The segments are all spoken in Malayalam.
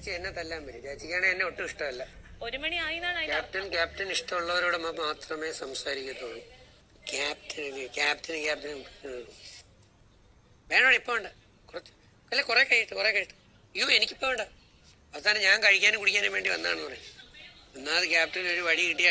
ചേച്ചി എന്നെ തല്ലാൻ വരും ചേച്ചിക്കാണ് എന്നെ ഒട്ടും ഇഷ്ടമല്ല ഒരു മണി ആയി എന്നാണ് അതിന്റെ ക്യാപ്റ്റൻ ക്യാപ്റ്റൻ ഇഷ്ടമുള്ളവരോട് മ- മാത്രമേ സംസാരിക്കത്തുള്ളൂ ക്യാപ്റ്റന് ക്യാപ്റ്റന് ക്യാപ്റ്റൻ വേണോ ഇപ്പൊ വേണ്ട കുറച്ച് അല്ല കുറെ കഴിയിട്ട് കുറെ കഴിയിട്ട് അയ്യോ എനിക്കിപ്പോ വേണ്ട അവസാനം ഞാൻ കഴിക്കാനും കുടിക്കാനും വേണ്ടി വന്നാണെന്ന് പറയും ഒന്നാമത് ക്യാപ്റ്റൻ ഒരു വടി കിട്ടിയ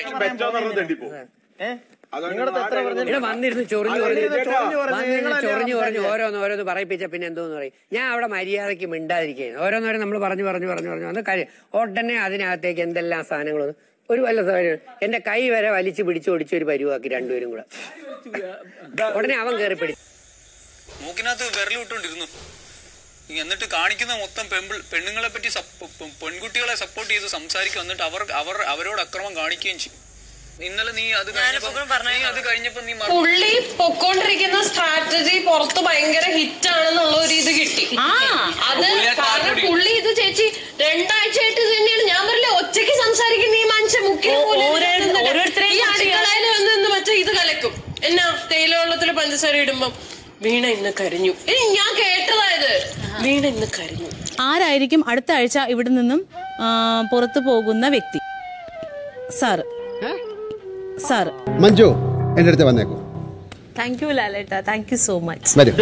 ഇവിടെ വന്നിരുന്ന് ചൊറിഞ്ഞു പറഞ്ഞു വന്നിരുന്ന് ചൊറിഞ്ഞു പറഞ്ഞു ഓരോന്ന് ഓരോന്ന് പറയിപ്പിച്ച പിന്നെ എന്തോന്ന് പറയും ഞാൻ അവിടെ മര്യാദയ്ക്ക് മിണ്ടാതിരിക്കുകയാണ് ഓരോന്നോരം നമ്മൾ പറഞ്ഞു പറഞ്ഞു പറഞ്ഞു പറഞ്ഞു വന്ന് കാര്യം ഉടനെ അതിനകത്തേക്ക് എന്തെല്ലാം സാധനങ്ങൾ വന്നു. ഒരു വല്ല സാധനം എന്റെ കൈ വരെ വലിച്ചു പിടിച്ചു ഒടിച്ച് ഒരു പരുവാക്കി രണ്ടുപേരും കൂടെ ഉടനെ അവൻ കയറി പിടി മൂക്കിനകത്ത് വിരൽ വിട്ടോണ്ടിരുന്നു എന്നിട്ട് കാണിക്കുന്ന മൊത്തം പെമ്പിൾ പെണ്ണുങ്ങളെ പറ്റി സപ്പ- പെ- പെൺകുട്ടികളെ സപ്പോർട്ട് ചെയ്ത് സംസാരിക്കും എന്നിട്ട് അവർ അവർ അവരോട് അക്രമം കാണിക്കുകയും ചെയ്യും ഇന്നലെ നീ അത് കഴിഞ്ഞപ്പോ നീ അത് കഴിഞ്ഞപ്പോ നീ മറന്നു. പുള്ളി പൊക്കോണ്ടിരിക്കുന്ന സ്ട്രാറ്റജി പുറത്ത് ഭയങ്കര ഹിറ്റ് ആണെന്നുള്ള ഒരു ഇത് കിട്ടി അത് കാരണം പുള്ളി ഇത് ചേച്ചി രണ്ടാഴ്ചയായിട്ട് ഇത് തന്നെയാണ് ഞാൻ പറയില്ല ഒറ്റയ്ക്ക് സംസാരിക്കുന്ന ഈ മനുഷ്യൻ മുക്കിൽ പോലെ ഇരുന്നിട്ട് ഈ അടുക്കളയിൽ വന്ന് നിന്ന് മറ്റേ ഇത് കലക്കും എന്നാ തേയില വെള്ളത്തിൽ പഞ്ചസാര ഇടുമ്പം വീണ ഇന്ന് കരിഞ്ഞു ഏയ് ഞാൻ കേട്ടതായത് വീണ ഇന്ന് കരിഞ്ഞു ആരായിരിക്കും അടുത്ത ആഴ്ച ഇവിടെ നിന്നും ആ, പുറത്തു പോകുന്ന വ്യക്തി സാറ് സാറ് മഞ്ജു എന്റെ അടുത്ത് വന്നേക്കൂ താങ്ക് യു ലാലേട്ട താങ്ക് യു സോ മച്ച് വരും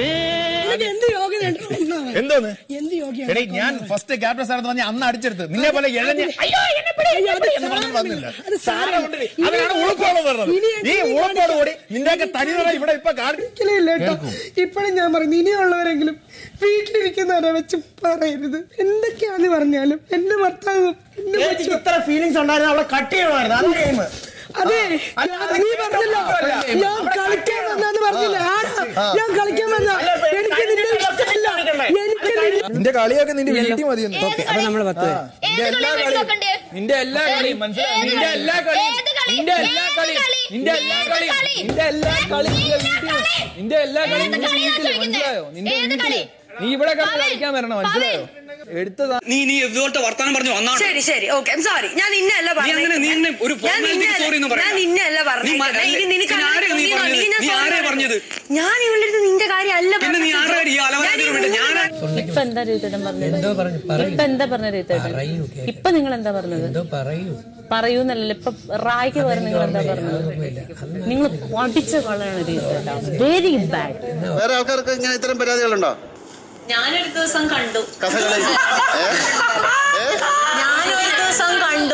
എന്തോന്ന് എടീ ഞാൻ ഫസ്റ്റ് ക്യാപ്റ്റൻ സ്ഥാനത്ത് പറഞ്ഞ അന്ന് അടിച്ചെടുത്ത് നിന്നെ പോലെ ഇഴഞ്ഞ് അയ്യോ എന്നെ പിടി, എന്നെ പിടി എന്ന് പറഞ്ഞിട്ട് വന്നില്ല സാറെ കൊണ്ട് അതാണ് ഉളുപ്പോട് പറഞ്ഞത് ഈ ഉളുപ്പോട് കൂടി നിന്റെയൊക്കെ തനിതറ ഇവിടെ ഇപ്പൊ കാണിക്കില്ല ഇപ്പോഴും ഞാൻ പറയുന്നു ഇനിയുള്ളവരെങ്കിലും വീട്ടിലിരിക്കുന്നവരെ വെച്ച് പറയരുത് എന്തൊക്കെയാന്ന് പറഞ്ഞാലും എന്റെ ഭർത്താവ് എന്നെ വെച്ച് ഇത്ര ഫീലിങ്സ് ഉണ്ടായിരുന്നു അവളെ കട്ട് ചെയ്യണമായിരുന്നു അതാണ് ഗെയിം അതെ നീ പറഞ്ഞല്ലോ ഞാൻ കളിക്കാൻ വന്നാന്ന് പറഞ്ഞില്ല ആരാ ഞാൻ കളിക്കാൻ വന്ന എനിക്ക് നിന്നെ ഇഷ്ടമല്ല എനിക്ക് നിന്നെ- നിന്റെ കളിയൊക്കെ നിന്റെ വീട്ടിൽ മതി ഓക്കെ അപ്പൊ നമ്മൾ പത്ത് പേര്. നിന്റെ എല്ലാ കളിയും നിന്റെ എല്ലാ കളിയും മനസ്സിലായി നിന്റെ എല്ലാ കളിയും നിന്റെ എല്ലാ കളിയും നിന്റെ എല്ലാ കളിയും നിന്റെ എല്ലാ കളിയും നിന്റെ വീട്ടിൽ നിന്റെ എല്ലാ കളിയും നിന്റെ വീട്ടിൽ മനസ്സിലായോ നിന്റെ വീട്ടില് നീ ഇവിടെ കിടന്ന് കളിക്കാൻ വരണം മനസ്സിലായോ എടുത്തതാ നീ നീ ഇതുപോലത്തെ വർത്താനം പറഞ്ഞു വന്നാണ് ശരി ശരി ഓക്കെ സോറി ഞാൻ നിന്നല്ല നീ അങ്ങനെ നീ എന്നെ ഒരു ഞാൻ formality നിന്നെ- sorry എന്ന് പറയാം. ഞാൻ നിന്നല്ല നീ മ- പറഞ്ഞേക്കുന്നത്. ഇനി നിനക്ക് പിന്നെ ആരെയാ നീ നീ- പറഞ്ഞത്? നീ ഞാൻ നീ sorry ആരെയാ പറഞ്ഞത്? പറഞ്ഞത്? ഞാൻ ഇവളുടെ അടുത്ത് നിന്റെ കാര്യമല്ല പിന്നെ നീ പറഞ്ഞത്. ആരാടി ഈ ഞാൻ ഈ അലവലാതിന് വേണ്ടി ഞാൻ ഇപ്പൊ എന്താ രീതേട്ടൻ പറഞ്ഞത് ഇപ്പൊ എന്താ പറഞ്ഞ രീതേട്ടൻ ഇപ്പൊ നിങ്ങൾ എന്താ പറഞ്ഞത് പറയൂന്നല്ലല്ലോ ഇപ്പൊ റായ്ക്ക് പകരം നിങ്ങൾ എന്താ പറഞ്ഞത് നിങ്ങൾ പഠിച്ച കളയാണ് രീതേട്ട വെരി ബാഡ് വേറെ ആൾക്കാർക്ക് ഇങ്ങനെ ഇത്തരം പരാതികളുണ്ടോ ഞാനൊരു ദിവസം കണ്ടു കഥകളി ഏ? ഏ? ഞാനൊരു ദിവസം കണ്ടു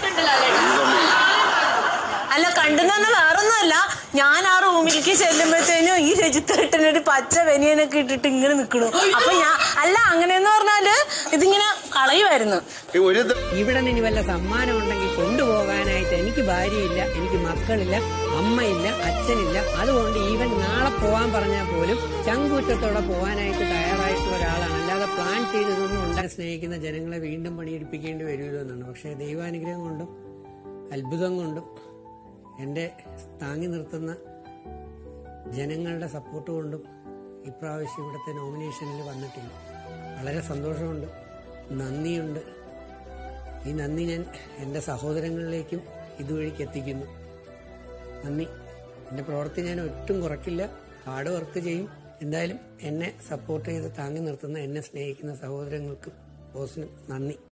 അല്ല കണ്ടെന്ന് വേറൊന്നുമല്ല ഞാൻ ആ റൂമിലേക്ക് ചെല്ലുമ്പോഴത്തേനും ഈ രജിത്തേട്ടന് ഒരു പച്ച വെനിയനൊക്കെ ഇട്ടിട്ട് ഇങ്ങനെ നിക്കണു അപ്പൊ ഞാൻ അല്ല അങ്ങനെയെന്ന് പറഞ്ഞാല് ഇതിങ്ങനെ കളയുമായിരുന്നു ഈ ഒരു ദ- ഇവിടെ നിന്ന് ഇനി വല്ല സമ്മാനം ഉണ്ടെങ്കിൽ കൊണ്ടുപോകാനായിട്ട് എനിക്ക് ഭാര്യയില്ല എനിക്ക് മക്കളില്ല അമ്മയില്ല അച്ഛനില്ല അതുകൊണ്ട് ഈവൻ നാളെ പോവാൻ പറഞ്ഞാൽ പോലും ചങ്കൂറ്റത്തോടെ പോകാനായിട്ട് തയ്യാറായിട്ടുള്ള ഒരാളാണ് അല്ലാതെ പ്ലാൻ ചെയ്തതൊന്നും ഉണ്ടായി സ്നേഹിക്കുന്ന ജനങ്ങളെ വീണ്ടും പണിയെടുപ്പിക്കേണ്ടി വരുമല്ലോ എന്നാണ് പക്ഷേ ദൈവാനുഗ്രഹം കൊണ്ടും അത്ഭുതം കൊണ്ടും എൻ്റെ താങ്ങി നിർത്തുന്ന ജനങ്ങളുടെ സപ്പോർട്ട് കൊണ്ടും ഇപ്രാവശ്യം ഇവിടുത്തെ നോമിനേഷനിൽ വന്നിട്ടില്ല വളരെ സന്തോഷമുണ്ട് നന്ദിയുണ്ട് ഈ നന്ദി ഞാൻ എൻ്റെ സഹോദരങ്ങളിലേക്കും ഇതുവഴിക്ക് എത്തിക്കുന്നു നന്ദി എൻ്റെ പ്രവൃത്തി ഞാൻ ഒട്ടും കുറയ്ക്കില്ല ഹാർഡ് വർക്ക് ചെയ്യും എന്തായാലും എന്നെ സപ്പോർട്ട് ചെയ്ത് താങ്ങി നിർത്തുന്ന എന്നെ സ്നേഹിക്കുന്ന സഹോദരങ്ങൾക്കും ബോസിനും നന്ദി